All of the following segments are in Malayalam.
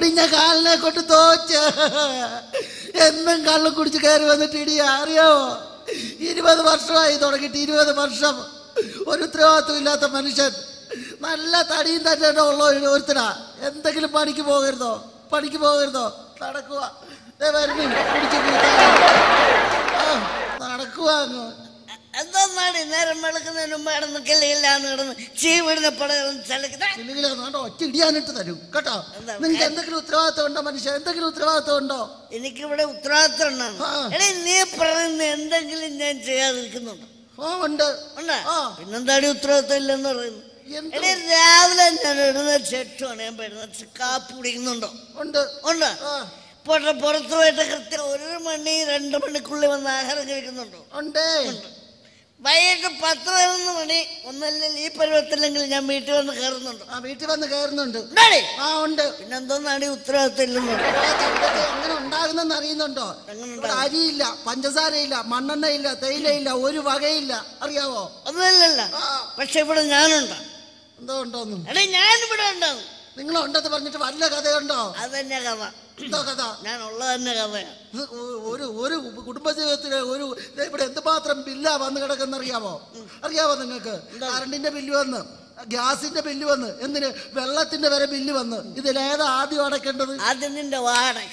ഒടിഞ്ഞ കാലിനെ കൊണ്ട് തോച്ച് എന്നും കള്ളും കുടിച്ച് കയറി വന്നിട്ട് ഇടി അറിയാവോ ഇരുപത് വർഷമായി തുടങ്ങിയിട്ട് ഇരുപത് വർഷം ഒരു ഉത്തരവാദിത്വം ഇല്ലാത്ത മനുഷ്യൻ നല്ല തടിയും തന്നെ ഉള്ള ഒരു ഒരുത്തനാ എന്തെങ്കിലും പണിക്ക് പോകരുതോ പണിക്ക് പോകരുതോ നടക്കുക ദേ വരുന്നു കുടിച്ച് കൂട്ടാൻ. ആ, നടക്കുക അങ്ങ് എന്തൊന്നാണ് നേരം വെളുക്കുന്നതിന് മുമ്പ് കിടന്ന് കിളിയില്ലാന്ന് കിടന്ന് ചീവിടുന്ന പടം ചലക്കുന്ന ഇല്ലെങ്കിൽ അതുകൊണ്ട് ഒറ്റ ഇടിയാനിട്ട് തരും കേട്ടോ എന്താ? നിങ്ങൾക്ക് എന്തെങ്കിലും ഉത്തരവാദിത്വം ഉണ്ടോ മനുഷ്യ എന്തെങ്കിലും ഉത്തരവാദിത്വം ഉണ്ടോ എനിക്കിവിടെ ഉത്തരവാദിത്വം ഉണ്ടാണ് ആ. എടേ നീ പറയുന്ന എന്തെങ്കിലും ഞാൻ ചെയ്യാതിരിക്കുന്നുണ്ടോ ഓ ഉണ്ട് ഉണ്ടാ ആ. പിന്നെന്താടി ഉത്തരവാദിത്വം ഇല്ലെന്ന് പറയുന്നു എന്ത്? എടേ രാവിലെ ഞാൻ എഴുന്നേറ്റ് എട്ട് മണിയാകുമ്പോൾ എഴുന്നേറ്റ് കാപ്പി കുടിക്കുന്നുണ്ടോ ഉണ്ട് ഉണ്ടോ ആ പോട്ടെ പുറത്ത് പോയിട്ട് കൃത്യം ഒരു മണി രണ്ട് മണിക്കുള്ളിൽ വന്ന് ആഹാരം കഴിക്കുന്നുണ്ടോ ഉണ്ട് വൈകിട്ട് പത്ത് പതിനൊന്ന് മണി ഒന്നല്ലെങ്കിൽ ഈ പരുവത്തില്ലെങ്കിൽ ഞാൻ വീട്ടിൽ വന്ന് കയറുന്നുണ്ടോ ആ വീട്ടിൽ വന്ന് കയറുന്നുണ്ട് ഉണ്ടാടി ആ ഉണ്ട് പിന്നെന്തോന്നാണ് ഈ ഉത്തരവാദിത്തം ഇല്ലെന്ന് ആ തണ്ടൊക്കെ എങ്ങനെ ഉണ്ടാകുന്നെന്ന് അറിയുന്നുണ്ടോ എങ്ങനെ ഇവിടെ അരിയില്ല പഞ്ചസാരയില്ല മണ്ണെണ്ണയില്ല തേയിലയില്ല ഒരു വകയില്ല അറിയാവോ ഒന്നുമില്ലല്ല ആ. പക്ഷെ ഇവിടെ ഞാനുണ്ട് എന്തോ ഉണ്ടോന്നും എടേ ഞാനിവിടെ ഉണ്ടാവും നിങ്ങൾ ഉണ്ടെന്ന് പറഞ്ഞിട്ട് വല്ല കഥയുണ്ടോ അതന്നെ കഥ എന്തോ കഥ ഞാൻ ഉള്ളത് തന്നെ കഥയാണ് ഇത് ഒ- ഒരു ഒരു കുടുംബജീവിതത്തില് ഒരു ദേ ഇവിടെ എന്തുമാത്രം ബില്ലാ വന്ന് കിടക്കുന്ന അറിയാമോ അറിയാമോ നിങ്ങൾക്ക് കറണ്ടിന്റെ ബില്ല് വന്ന് ഗ്യാസിന്റെ ബില്ല് വന്ന് എന്തിന് വെള്ളത്തിന്റെ വരെ ബില്ല് വന്ന് ഇതിലേതാ ആദ്യം അടയ്ക്കേണ്ടത് ആദ്യം നിന്റെ വാടക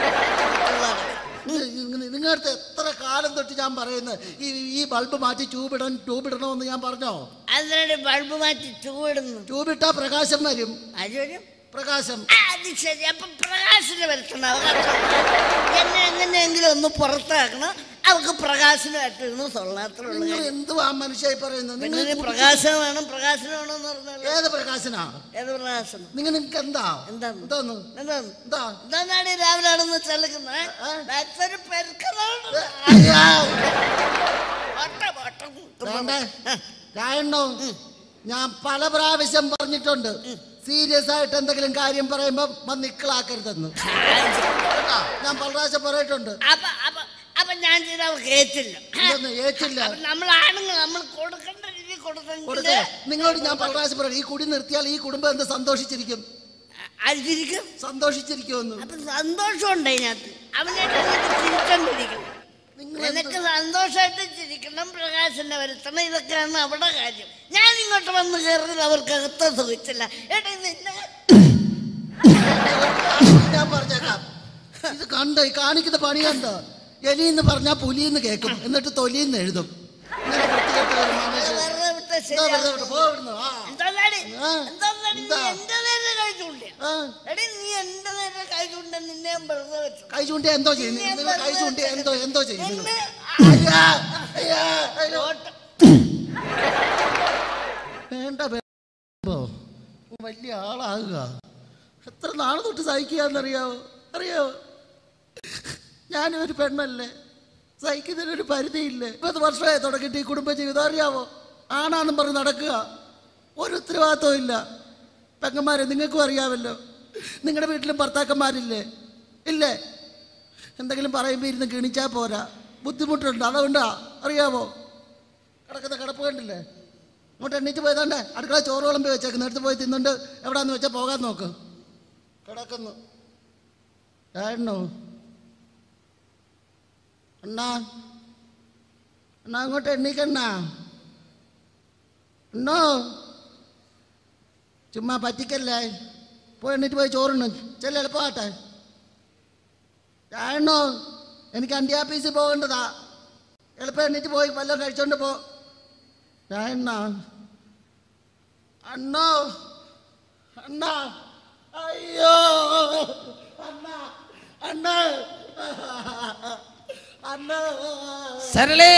നിങ്ങളുടെ എത്ര കാലം തൊട്ട് ഞാൻ പറയുന്നത് ഈ ഈ ബൾബ് മാറ്റി ട്യൂബ് ഇടണം ട്യൂബ് ഇടണമെന്ന് ഞാൻ പറഞ്ഞോ അതിനാണ് ബൾബ് മാറ്റി ചൂടുന്നു ട്യൂബ് ഇട്ടാ പ്രകാശം വരും അതൊരു പ്രകാശം അത് ശരി അപ്പൊ പ്രകാശന് വരുത്തണം അവർക്ക് എന്നെ എങ്ങനെയെങ്കിലും ഒന്ന് പുറത്താക്കണം അവർക്ക് പ്രകാശനമായിട്ടിരുന്നു സൊള്ളാത്രമുള്ള നിങ്ങൾ കാര്യം എന്തുവാ മനുഷ്യായി പറയുന്നത് നിങ്ങൾ പിന്നെ പ്രകാശനം വേണം പ്രകാശനം വേണമെന്ന് പറഞ്ഞാൽ ഏത് പ്രകാശനാ ഏത് പ്രകാശനം നിങ്ങൾ നിങ്ങൾക്ക് എന്താ എന്താണ്? എന്താന്ന് എന്താണ് എന്താ എന്താണ് ഈ രാവിലെ ആണെന്ന് ചെലക്കുന്നത് ഒരു പെരുക്കലാണ് അയ്യാ. വട്ടം, വട്ടം. വേണ്ടേ രായണ്ണോ ഞാൻ പല പ്രാവശ്യം പറഞ്ഞിട്ടുണ്ട് സീരിയസ് ആയിട്ട് എന്തെങ്കിലും കാര്യം പറയുമ്പോ വന്ന് ഇക്കളാക്കരുതെന്ന് കേട്ടാ? ഞാൻ പല പ്രാവശ്യം പറഞ്ഞിട്ടുണ്ട് അപ്പൊ അപ്പൊ അപ്പൊ ഞാൻ ചെയ്ത അവർക്ക് ഏറ്റില്ല ഇതൊന്നും ഏറ്റില്ല അപ്പൊ നമ്മൾ ആണുങ്ങൾ നമ്മൾ കൊടുക്കേണ്ട രീതി കൊടുത്തെങ്കിൽ കൊടുക്കേ നിങ്ങളോട് ഞാൻ പല പ്രാവശ്യം പറയും ഈ കുടി നിർത്തിയാൽ ഈ കുടുംബം എന്ത് സന്തോഷിച്ചിരിക്കും അതിരിക്കും സന്തോഷിച്ചിരിക്കുമെന്ന് അപ്പൊ സന്തോഷം ഉണ്ട് അതിനകത്ത് അവനായിട്ട് നിനക്ക് ചിരിച്ചോണ്ടിരിക്കണം നിങ്ങൾ നിനക്ക് സന്തോഷമായിട്ട് ചിരിക്കണം പ്രകാശനെ വരുത്തണം ഇതൊക്കെയാണ് അവിടെ കാര്യം ഞാൻ ഇങ്ങോട്ട് വന്ന് കയറിയത് അവർക്ക് അകത്ത് സുഖിച്ചില്ല ഏട്ടാ നിന്നെ ഞാൻ പറഞ്ഞേക്കാം ഇത് കണ്ടോ ഈ കാണിക്കുന്ന പണി കണ്ടോ എലിന്ന് പറഞ്ഞാ പുലിന്ന് കേൾക്കും എന്നിട്ട് തൊലിന്ന് എഴുതും ഇങ്ങനെ വൃത്തികെട്ട ഒരു മനുഷ്യൻ. വെറുതെ വിട്ട എന്താ ശരിയാ വെറുതെ വിട്ട് പോ ഇവിടുന്ന്. ആ. എന്താടി ആ. എന്താടി നീ എന്താ? എന്റെ നേരെ കഴിച്ചുകൊണ്ടിയ ആ. എടി നീ എന്റെ നേരെ കഴിച്ചുകൊണ്ട് നിന്നെ ഞാൻ വെറുതെ വെച്ചു കൈ ചൂണ്ടി എന്തോ ചെയ്യുന്നു നിന്നെ നിങ്ങൾ കൈ വെറുതെ ചൂണ്ടി എന്തോ എന്തോ ചെയ്യുന്നു നിന്നെ അയ്യാ, അയ്യാ, അയ്യോ. ഓട്ടം. വേണ്ട വേണ്ടോ വലിയ ആളാകുക എത്ര നാൾ തൊട്ട് സഹിക്കുകയെന്നറിയാവോ അറിയാവോ ഞാനൊരു പെണ്ണല്ലേ സഹിക്കുന്നതിനൊരു പരിധിയില്ലേ ഇരുപത് വർഷമായി തുടങ്ങിയിട്ട് ഈ കുടുംബജീവിതം അറിയാവോ ആണാന്നും പറഞ്ഞ് നടക്കുക ഒരു ഉത്തരവാദിത്വം ഇല്ല പെങ്ങന്മാരെ നിങ്ങൾക്കും അറിയാമല്ലോ നിങ്ങളുടെ വീട്ടിലും ഭർത്താക്കന്മാരില്ലേ ഇല്ലേ എന്തെങ്കിലും പറയുമ്പോൾ ഇരുന്ന് കിണിച്ചാൽ പോരാ ബുദ്ധിമുട്ടുണ്ട് അതുകൊണ്ടാ അറിയാമോ കിടക്കുന്ന കിടപ്പ് കണ്ടില്ലേ അങ്ങോട്ട് എണ്ണീറ്റ് പോയതാണ്ടേ അടുക്കള ചോറ് വിളമ്പി വെച്ചേക്കുന്നു എടുത്ത് പോയി തിന്നുണ്ട് എവിടാന്ന് വെച്ചാൽ പോകാൻ നോക്ക് കിടക്കുന്നു ഏണ്ണോ അണ്ണാ അണ്ണാ അങ്ങോട്ട് എണ്ണീക്കണ്ണ അണ്ണോ ചുമ്മാ പറ്റിക്കല്ലേ പോയി എണ്ണീറ്റ് പോയി ചോറുണ്ണു ചെല്ല എളുപ്പമാട്ടെ ഏണ്ണോ എനിക്ക് അണ്ടി ആഫീസിൽ പോകേണ്ടതാ എളുപ്പം എണ്ണീറ്റ് പോയി വല്ലതും കഴിച്ചോണ്ട് പോ അണ്ണ അണ്ണോ അണ്ണ അയ്യോ അണ്ണ അണ്ണ അണ്ണ സരളേ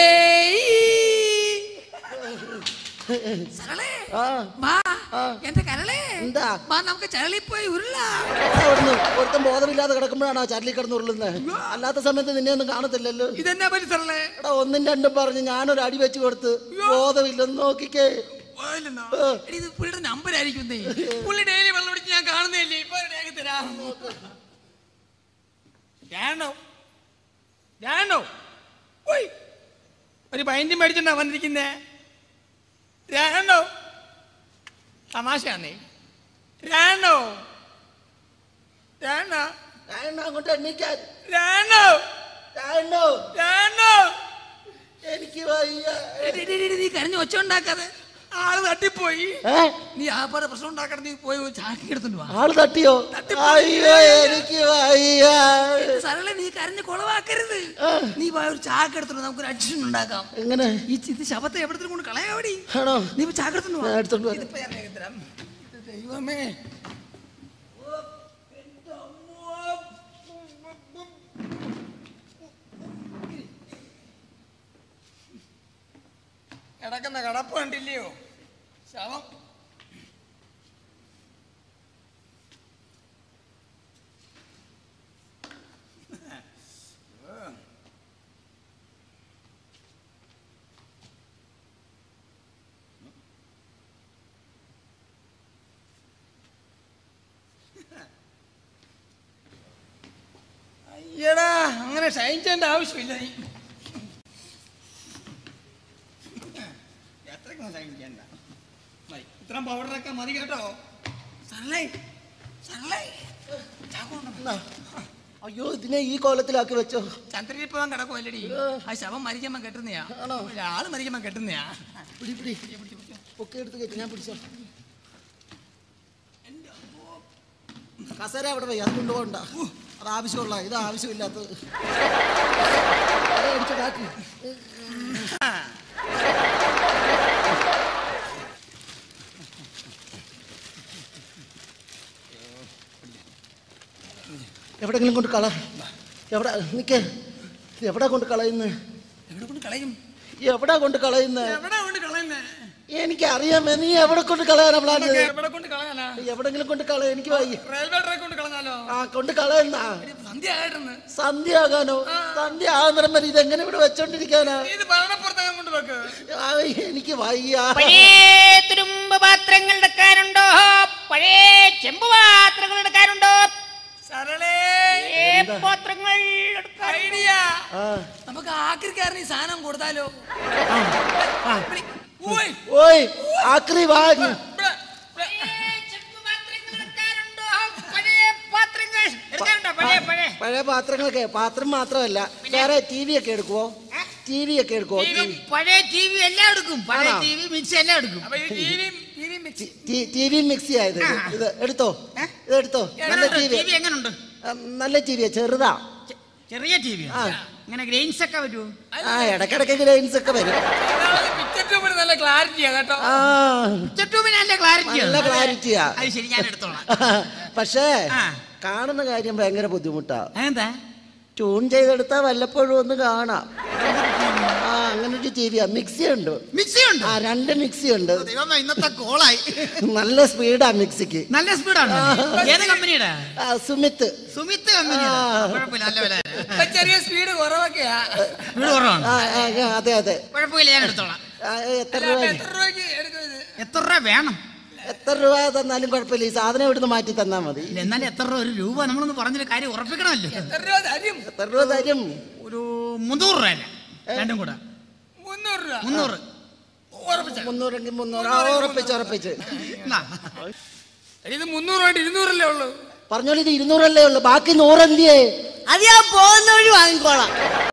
സരളേ ആ വാ ആ. എന്റെ കരളേ എന്താ? വാ നമുക്ക് ചരളിൽ പോയി ഉരുള അവിടുന്ന് ഒരുത്തം ബോധമില്ലാതെ കിടക്കുമ്പോഴാണോ ചരലി കിടന്ന് ഉരുളുന്നത് അല്ലാത്ത സമയത്ത് നിന്നെ ഒന്നും കാണത്തില്ലല്ലോ ഇതെന്നാ പറ്റി സരളേ എടാ ഒന്നും രണ്ടും പറഞ്ഞ് ഞാനൊരു അടി വെച്ച് കൊടുത്ത് ബോധമില്ലെന്ന് നോക്കിക്കേ പോയില്ലെന്നോ? ആ. എടി, ഇത് പുള്ളിയുടെ നമ്പർ ആയിരിക്കും പുള്ളി ഡെയിലി വെള്ളം പിടിച്ച് ഞാൻ കാണുന്നില്ലേ ഇപ്പൊ രേഖ തരാം ഞാനോ ഞാനോ ഓയ് ഒരു പൈൻറ്റ് മേടിച്ചിട്ടാ വന്നിരിക്കുന്നേ രാണോ തമാശയാന്നേ രാണോ രാണോ രായണ്ണ അങ്ങോട്ട് എണ്ണീക്കാൻ രാണോ രായണ്ണോ രാണോ എനിക്ക് വയ്യ എടി, എടി, എടി, നീ കരഞ്ഞ് ഒച്ച ഉണ്ടാക്കാതെ ആള് തട്ടിപ്പോയി ഏ നീ ആ പോലെ പ്രശ്നം ഉണ്ടാക്കാൻ നീ പോയി ഒരു ചാക്കി എടുത്തോണ്ട് വാ ആള് തട്ടിയോ അയ്യോ എനിക്ക് വയ്യ സരള നീ കരഞ്ഞ് കുളവാക്കരുത് നീ വാ ഒരു ചാക്ക് എടുത്തോണ്ട് നമുക്കൊരു അഡ്ഷൻ ഉണ്ടാക്കാം എങ്ങനെ ഈ ഇത് ശവത്തെ എവിടത്തിന് കൊണ്ട് കളയാവടി ആണോ നീ ഇപ്പൊ ചാക്ക് എടുത്തോണ്ട് വാ ഞാൻ എടുത്തോണ്ട് വരാം. ഇതിപ്പോ ഞാൻ വേഗം തരാം. ഇത് ദൈവമേ ഓ, എൻ്റെ അമ്മോ. കിടക്കുന്ന കടപ്പ് കണ്ടില്ലയോ ശവം അയ്യടാ അങ്ങനെ ഷൈൻ ചെയ്യേണ്ട ആവശ്യമില്ല നീ എത്രയ്ക്കൊന്നും ഷൈൻ ചെയ്യണ്ട മതി. ഇത്രയും പൗഡറൊക്കെ മതി കേട്ടോ സരളേ സരളേ എന്നാ, അയ്യോ ഇതിനെ ഈ കോലത്തിലാക്കി വെച്ചോ ചന്ദ്രനിൽ പോകാൻ കിടക്കുമല്ലടി ആ ശവം മരിക്കുമ്പോ കെട്ടുന്നയാ ആണോ? ആള് മരിക്കുമ്പോ കെട്ടുന്നയാ പിടി പിടി ഒക്കെ എടുത്ത് കയറ്റി ഞാൻ പിടിച്ചോ കസേര അവിടെ പോയി അത് കൊണ്ടുപോകണ്ട അത് ആവശ്യമുള്ള ഇത് ആവശ്യമില്ലാത്തത് അത് എടുത്ത് കാട്ടി എവിടെങ്കിലും കൊണ്ട് കള എവിടെ നിക്കേ ഇത് എവിടെ കൊണ്ട് കളയുന്നത് എവിടെ കൊണ്ട് കളയും എവിടെ കൊണ്ട് കളയുന്നത് എവിടെ കൊണ്ട് കളയുന്നേ എനിക്കറിയാമേ നീ എവിടെ കൊണ്ട് കളയാനാ പ്ലാൻ നമുക്ക് ചെയ്തത് എവിടെ കൊണ്ട് കളയാനാ എവിടെങ്കിലും കൊണ്ട് കളയ എനിക്ക് വയ്യ റെയിൽവേ ട്രാക്ക് കൊണ്ട് കളഞ്ഞാലോ ആ കൊണ്ട് കളയുന്ന എടി, സന്ധ്യ ആയിട്ടെന്ന് സന്ധ്യ ആകാനോ സന്ധ്യ ആകുന്നേരം വരെ ഇതെങ്ങനെ ഇവിടെ വെച്ചോണ്ടിരിക്കാനാ നീ ഇത് ഭരണപ്പുറത്തകം കൊണ്ട് വെക്ക് ആ, എനിക്ക് വയ്യ പഴയ തുരുമ്പ് പാത്രങ്ങൾ എടുക്കാനുണ്ടോ പഴയ ചെമ്പ് പാത്രങ്ങൾ എടുക്കാനുണ്ടോ സരളേ പഴയ പാത്രങ്ങൾ എടുക്കാൻ ഐഡിയ ആ, നമുക്ക് ആക്രിക്കാരന് ഈ സാധനം കൊടുത്താലോ ആ. വിളി. ഊയ്. ഓയ് ആക്രി വാങ്ങി ഇവിടെ, ഇവിടെ. പഴയ ചെമ്പ് പാത്രങ്ങൾ എടുക്കാനുണ്ടോ പഴയ പാത്രങ്ങൾ എടുക്കാനുണ്ടോ പഴയ പഴയ പഴയ പാത്രങ്ങളൊക്കെ പാത്രം മാത്രമല്ല വേറെ ടി വി ഒക്കെ എടുക്കുവോ ടി വി ഒക്കെ എടുക്കുവോ ടി വി പഴയ ടി വി എല്ലാം എടുക്കും പഴയ ആണോ? ടി വി മിക്സി എല്ലാം എടുക്കും അപ്പൊ ഈ ടിവിയും ടിവിയും മിക്സി ടി വി മിക്സി ആയത് ഇത്. ഇത് എടുത്തോ ഇത് എടുത്തോ നല്ല ടി വി ടി വി എങ്ങനുണ്ട് നല്ല ടി വിയാ ചെറുതാ ചെ- ചെറിയ ടി വി ആ. ഇങ്ങനെ ഗ്രെയിൻസ് ഒക്കെ വരുമോ ആ ഇടക്കിടക്ക് ഗ്രൈൻസ് ഒക്കെ വരും പിക്ചർ ട്യൂബിന് നല്ല ക്ലാരിറ്റിയാ കേട്ടോ ആ ചുറ്റൂബിന് നല്ല ക്ലാരിറ്റി നല്ല ക്ലാരിറ്റിയാ അത് ശരി ഞാൻ എടുത്തോളാം പക്ഷേ ആ. കാണുന്ന കാര്യം ഭയങ്കര ബുദ്ധിമുട്ടാ അതെന്താ ട്യൂൺ ചെയ്തെടുത്താ വല്ലപ്പോഴും ഒന്ന് കാണാം ആ അങ്ങനെ ഒരു ടി വിയാ മിക്സി ഉണ്ട് മിക്സി ഉണ്ട് ആ രണ്ട് മിക്സി ഉണ്ട് ദൈവമേ ഇന്നത്തെ കോളായി നല്ല സ്പീഡാ മിക്സിക്ക് നല്ല സ്പീഡാണ് ഏത് കമ്പനിയുടെ ആ, സുമിത്ത് സുമിത്ത് കമ്പനിയുടെ ആ. കുഴപ്പമില്ല നല്ല വില ഇപ്പൊ ചെറിയ സ്പീഡ് കുറവൊക്കെയാ വീട് കുറവാണ് ആ ആ, ആ, അതെ അതെ കുഴപ്പമില്ല ഞാൻ എടുത്തോളാം ആ, എത്ര അല്ല, രൂപ അപ്പൊ എത്ര രൂപയ്ക്ക് എടുക്കും ഇത് എത്ര രൂപ വേണം എത്ര രൂപ തന്നാലും കുഴപ്പമില്ല ഈ സാധനം ഇവിടുന്ന് മാറ്റി തന്നാ മതി ഇല്ല എന്നാലും എത്ര രൂപ ഒരു രൂപ നമ്മളൊന്ന് പറഞ്ഞൊരു കാര്യം ഉറപ്പിക്കണമല്ലോ എത്ര രൂപ തരും എത്ര രൂപ തരും ഒരു മുന്നൂറ് രൂപ രണ്ടും കൂടെ മുന്നൂറ് രൂപ മുന്നൂറ് ഉറപ്പിച്ച മുന്നൂറെങ്കിൽ മുന്നൂറ് ആ, ഉറപ്പിച്ച് ഉറപ്പിച്ച് എന്നാ, ഇത് മുന്നൂറ് വേണ്ടി ഇരുന്നൂറല്ലേ ഉള്ളൂ പറഞ്ഞോളൂ ഇത് ഇരുന്നൂറല്ലേ ഉള്ളു ബാക്കി നൂറെന്തിയേ അത് ഞാൻ പോകുന്ന വഴി വാങ്ങിക്കോളാം